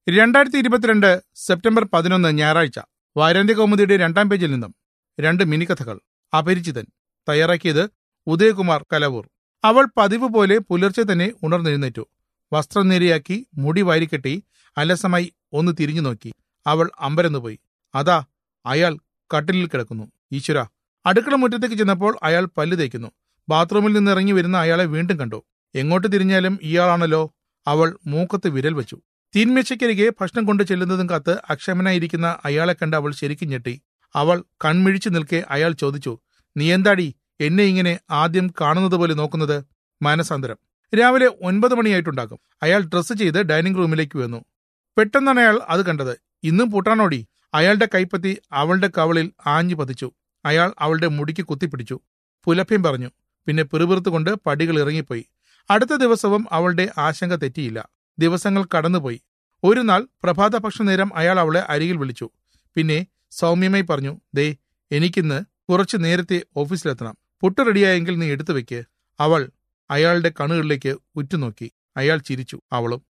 രണ്ടായിരത്തി ഇരുപത്തിരണ്ട് സെപ്റ്റംബർ പതിനൊന്ന് ഞായറാഴ്ച വാരാന്ത്യ കൗമുദിയുടെ രണ്ടാം പേജിൽ നിന്നും രണ്ട് മിനിക്കഥകൾ അപരിചിതൻ തയ്യാറാക്കിയത് ഉദയകുമാർ കലവൂർ അവൾ പതിവ് പോലെ പുലർച്ചെ തന്നെ ഉണർന്നെഴുന്നേറ്റു വസ്ത്രം നേരെയാക്കി മുടി വാരിക്കെട്ടി അലസമായി ഒന്ന് തിരിഞ്ഞു നോക്കി അവൾ അമ്പരന്നുപോയി അതാ അയാൾ കട്ടിലിൽ കിടക്കുന്നു ഈശ്വര അടുക്കള മുറ്റത്തേക്ക് ചെന്നപ്പോൾ അയാൾ പല്ല് തേക്കുന്നു ബാത്റൂമിൽ നിന്ന് ഇറങ്ങി വരുന്ന അയാളെ വീണ്ടും കണ്ടു എങ്ങോട്ട് തിരിഞ്ഞാലും ഇയാളാണല്ലോ അവൾ മൂക്കത്ത് വിരൽ വെച്ചു തീന്മേശയ്ക്കരികെ ഭക്ഷണം കൊണ്ട് ചെല്ലുന്നതും കാത്ത് അക്ഷമനായിരിക്കുന്ന അയാളെ കണ്ട് അവൾ ശരിക്കും ഞെട്ടി അവൾ കൺമിഴിച്ചു നിൽക്കെ അയാൾ ചോദിച്ചു നീ എന്താടി എന്നെ ഇങ്ങനെ ആദ്യം കാണുന്നത് പോലെ നോക്കുന്നത് മാനസാന്തരം രാവിലെ ഒൻപത് മണിയായിട്ടുണ്ടാകും അയാൾ ഡ്രസ്സ് ചെയ്ത് ഡൈനിങ് റൂമിലേക്ക് വന്നു പെട്ടെന്നാണ് അയാൾ അത് കണ്ടത് ഇന്നും പൂട്ടാണോടി അയാളുടെ കൈപ്പത്തി അവളുടെ കവളിൽ ആഞ്ഞു പതിച്ചു അയാൾ അവളുടെ മുടിക്ക് കുത്തിപ്പിടിച്ചു പുലഭ്യം പറഞ്ഞു പിന്നെ പിറുപിറുത്തുകൊണ്ട് പടികൾ ഇറങ്ങിപ്പോയി അടുത്ത ദിവസവും അവളുടെ ആശങ്ക തെറ്റിയില്ല ദിവസങ്ങൾ കടന്നുപോയി ഒരു നാൾ പ്രഭാത ഭക്ഷണ നേരം അയാൾ അവളെ അരികിൽ വിളിച്ചു പിന്നെ സൗമ്യമായി പറഞ്ഞു ദേ എനിക്കിന്ന് കുറച്ചു നേരത്തെ ഓഫീസിലെത്തണം പുട്ട് റെഡിയായെങ്കിൽ നീ എടുത്തു വെക്ക് അവൾ അയാളുടെ കണ്ണുകളിലേക്ക് ഉറ്റുനോക്കി അയാൾ ചിരിച്ചു അവളും